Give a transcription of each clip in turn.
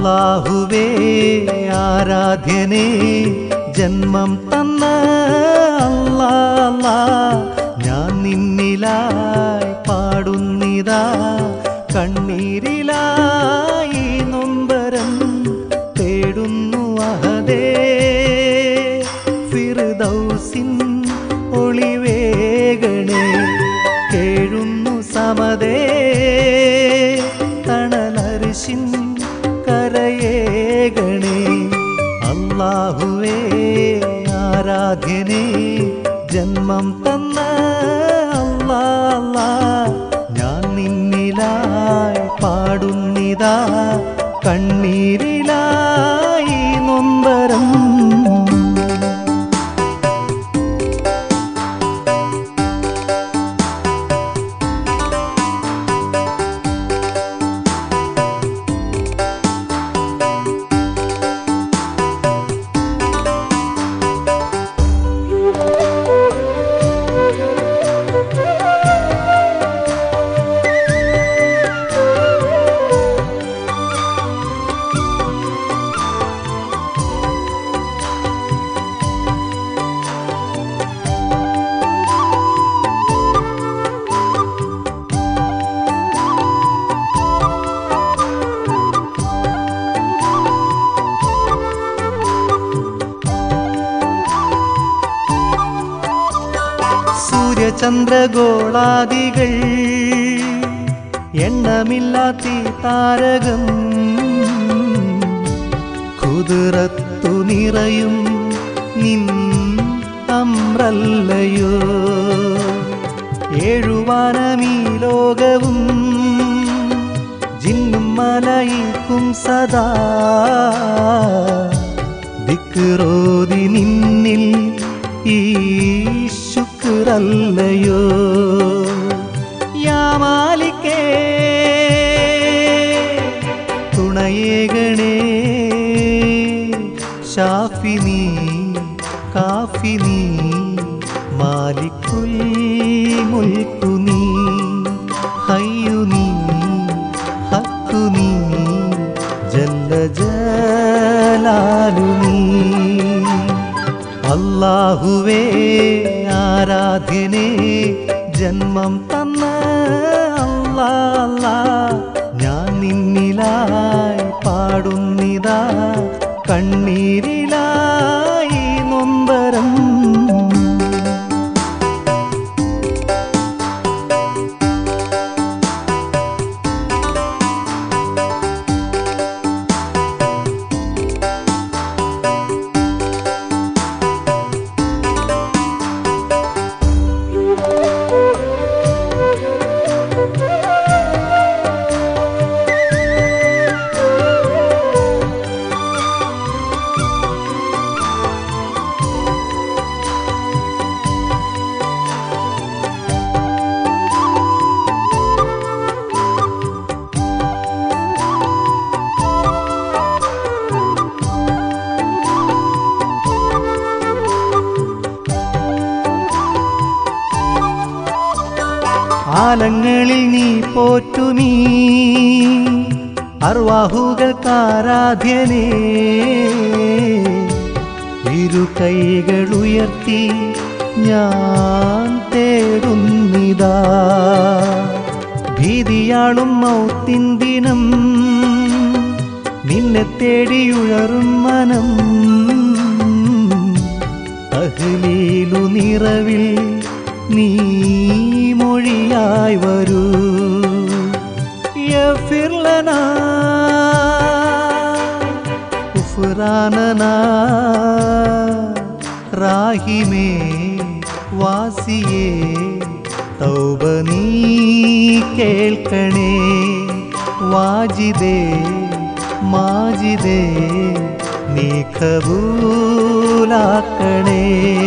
അല്ലാഹുവേ ആരാധ്യനേ ജന്മം തന്ന അല്ലാ അല്ലാ, ഞാൻ നിന്നിലായി പാടുന്നിതാ കണ്ണീരിലായി നൊമ്പരം തേടുന്നു അഹദേ ഫിർദൗസിൻ ഒളിവേഗണേ കേഴുന്നു സമതേ തണലരിശിൻ കരയേകണേ അല്ലാഹുവേ ആരാധ്യനേ ജന്മം തന്ന അല്ലാ അല്ലാ, ഞാൻ നിന്നിലായി പാടുന്നിതാ കണ്ണീരിലായി നൊമ്പരം സൂര്യചന്ദ്രഗോളാദികൾ എണ്ണമില്ലാത്ത താരകം കുതിരത്തു നിറയും നിൻ അമ്രല്ലയോ ഏഴുവാനമീ ലോകവും ജിന്നും മലയിക്കും സദാ ദിക്റോതി നിന്നിൽ ഈ ശുക്രല്ലയോ യാമാലിക്കേ തുണയേകണേ ഷാഫിനി കാഫിനി മാലിക്കുൽ മുൽക്കു നീ ഹയ്യു നീ ഹക്കു നീ ജല്ല ജലാലു നീ അല്ലാഹുവേ ആരാധ്യനേ ജന്മം തന്ന അല്ലാ അല്ലാ, ഞാൻ നിന്നിലായി പാടുന്നിതാ കണ്ണീരിലായി നൊമ്പരം ആലങ്ങളിൽ നീ പോറ്റുമീ അർവാഹുകൾക്കാരാധ്യനേ ഇരു കൈകൾ ഉയർത്തി ഞാൻ തേടുന്നിതാ ഭീതിയാളും മൗത്തിൻ ദിനം നിന്നെ തേടിയുഴറും മനം അഹ്ലീലു നിറവിൽ നീ മൊഴിയായി വരൂ യഫിർലന ഉഫ്രാനന റാഹിമേ വാസിയേ തൗബ നീ കേൾക്കണേ വാജിദേ മാജിദേ നീ കബൂലാക്കണേ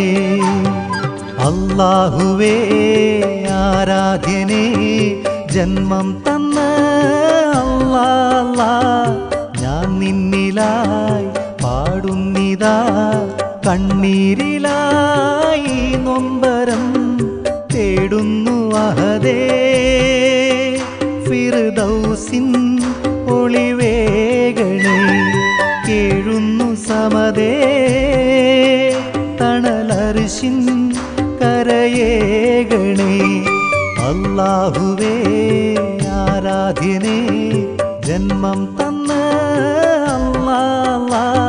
അല്ലാഹുവേ ആരാധ്യനേ ജന്മം തന്ന അല്ലാ അല്ലാ, ഞാൻ നിന്നിലായി പാടുന്നിതാ കണ്ണീരിലായി നൊമ്പരം തേടുന്നു അഹദേ ഫിർദൗസിൻ ഒളിവേഗണേ അഹദേ തണലരിശിൻ കരയേകണേ അല്ലാഹുവേ ആരാധ്യനേ ജന്മം തന്ന അല്ലാ